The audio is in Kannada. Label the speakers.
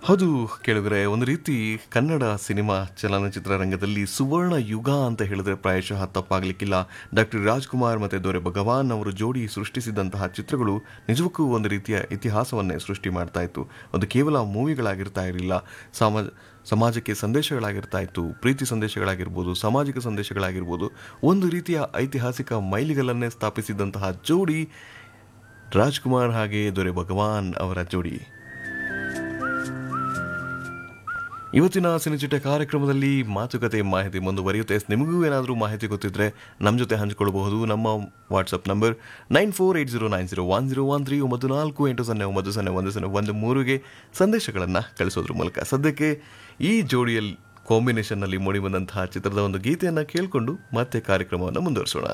Speaker 1: ಹೌದು ಕೇಳಿದ್ರೆ ಒಂದು ರೀತಿ ಕನ್ನಡ ಸಿನಿಮಾ ಚಲನಚಿತ್ರ ರಂಗದಲ್ಲಿ ಸುವರ್ಣ ಯುಗ ಅಂತ ಹೇಳಿದ್ರೆ ಪ್ರಾಯಶಃ ತಪ್ಪಾಗಲಿಕ್ಕಿಲ್ಲ ಡಾಕ್ಟರ್ ರಾಜ್ಕುಮಾರ್ ಮತ್ತು ದೊರೆ ಭಗವಾನ್ ಅವರು ಜೋಡಿ ಸೃಷ್ಟಿಸಿದಂತಹ ಚಿತ್ರಗಳು ನಿಜಕ್ಕೂ ಒಂದು ರೀತಿಯ ಇತಿಹಾಸವನ್ನೇ ಸೃಷ್ಟಿ ಮಾಡ್ತಾ ಇತ್ತು ಅದು ಕೇವಲ ಮೂವಿಗಳಾಗಿರ್ತಾ ಇರಲಿಲ್ಲ ಸಮಾಜ ಸಮಾಜಕ್ಕೆ ಸಂದೇಶಗಳಾಗಿರ್ತಾ ಇತ್ತು ಪ್ರೀತಿ ಸಂದೇಶಗಳಾಗಿರ್ಬೋದು ಸಾಮಾಜಿಕ ಸಂದೇಶಗಳಾಗಿರ್ಬೋದು ಒಂದು ರೀತಿಯ ಐತಿಹಾಸಿಕ ಮೈಲಿಗಲ್ಲನ್ನೇ ಸ್ಥಾಪಿಸಿದಂತಹ ಜೋಡಿ ರಾಜ್ಕುಮಾರ್ ಹಾಗೆ ದೊರೆ ಭಗವಾನ್ ಅವರ ಜೋಡಿ ಇವತ್ತಿನ ಸಿನಿಚಿಟ ಕಾರ್ಯಕ್ರಮದಲ್ಲಿ ಮಾತುಕತೆ ಮಾಹಿತಿ ಮುಂದುವರಿಯುತ್ತೆ ನಿಮಗೂ ಏನಾದರೂ ಮಾಹಿತಿ ಗೊತ್ತಿದ್ರೆ ನಮ್ಮ ಜೊತೆ ಹಂಚಿಕೊಳ್ಳಬಹುದು ನಮ್ಮ WhatsApp number nine four eight zero nine zero one zero one three ಒಂಬತ್ತು ನಾಲ್ಕು ಎಂಟು ಸೊನ್ನೆ ಒಂಬತ್ತು ಸೊನ್ನೆ ಒಂದು ಸೊನ್ನೆ ಒಂದು ಮೂರುಗೆ ಸಂದೇಶಗಳನ್ನು ಕಳಿಸೋದ್ರ ಮೂಲಕ ಸದ್ಯಕ್ಕೆ ಈ ಜೋಡಿಯಲ್ಲಿ ಕಾಂಬಿನೇಷನ್ನಲ್ಲಿ ಮೂಡಿಬಂದಂತಹ ಚಿತ್ರದ ಒಂದು ಗೀತೆಯನ್ನು ಕೇಳಿಕೊಂಡು ಮತ್ತೆ ಕಾರ್ಯಕ್ರಮವನ್ನು ಮುಂದುವರಿಸೋಣ